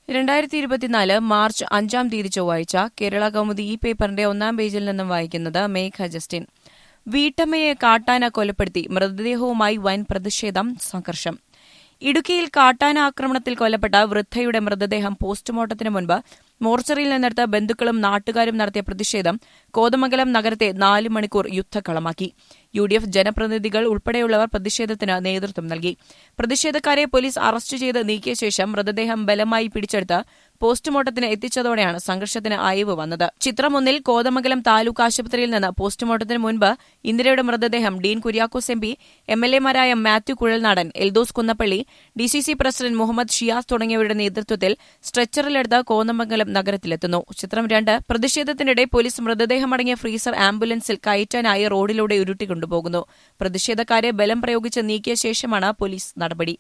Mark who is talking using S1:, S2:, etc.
S1: രണ്ടായിരത്തി ഇരുപത്തിനാല് മാർച്ച് അഞ്ചാം തീയതി ചൊവ്വാഴ്ച കേരള കൗമുദി ഈ പേപ്പറിന്റെ ഒന്നാം പേജിൽ നിന്നും വായിക്കുന്നത് മേഘ ജസ്റ്റിൻ വീട്ടമ്മയെ കാട്ടാന കൊലപ്പെടുത്തി മൃതദേഹവുമായി വൻ പ്രതിഷേധം സംഘർഷം ഇടുക്കിയിൽ കാട്ടാന ആക്രമണത്തിൽ കൊല്ലപ്പെട്ട വൃദ്ധയുടെ മൃതദേഹം പോസ്റ്റ്മോർട്ടത്തിന് മുൻപ് മോർച്ചറിയിൽ നിന്നെടുത്ത ബന്ധുക്കളും നാട്ടുകാരും നടത്തിയ പ്രതിഷേധം കോതമംഗലം നഗരത്തെ നാല് മണിക്കൂർ യുദ്ധക്കളമാക്കി യു ഡി എഫ് ജനപ്രതിനിധികൾ ഉൾപ്പെടെയുള്ളവർ പ്രതിഷേധത്തിന് നേതൃത്വം നൽകി പ്രതിഷേധക്കാരെ പോലീസ് അറസ്റ്റ് ചെയ്ത് നീക്കിയ ശേഷം മൃതദേഹം ബലമായി പിടിച്ചെടുത്ത് പോസ്റ്റ്മോർട്ടത്തിന് എത്തിച്ചതോടെയാണ് സംഘർഷത്തിന് അയവ് വന്നത് ചിത്രം ഒന്നിൽ കോതമംഗലം താലൂക്ക് ആശുപത്രിയിൽ നിന്ന് പോസ്റ്റ്മോർട്ടത്തിന് മുൻപ് ഇന്ദിരയുടെ മൃതദേഹം Dean Kuriakose M P M L എമാരായ Mathew Kuzhalnadan Eldhose Kunnappilly D C C president Muhammad Shiyas തുടങ്ങിയവരുടെ നേതൃത്വത്തിൽ സ്ട്രെച്ചറിലെടുത്ത് കോതമംഗലം നഗരത്തിലെത്തുന്നു ചിത്രം രണ്ട് പ്രതിഷേധത്തിനിടെ പോലീസ് മൃതദേഹമടങ്ങിയ ഫ്രീസർ ആംബുലൻസിൽ കയറ്റാനായി റോഡിലൂടെ ഉരുട്ടിക്കൊണ്ടുപോകുന്നു പ്രതിഷേധക്കാരെ ബലം പ്രയോഗിച്ച് നീക്കിയ ശേഷമാണ് പോലീസ് നടപടി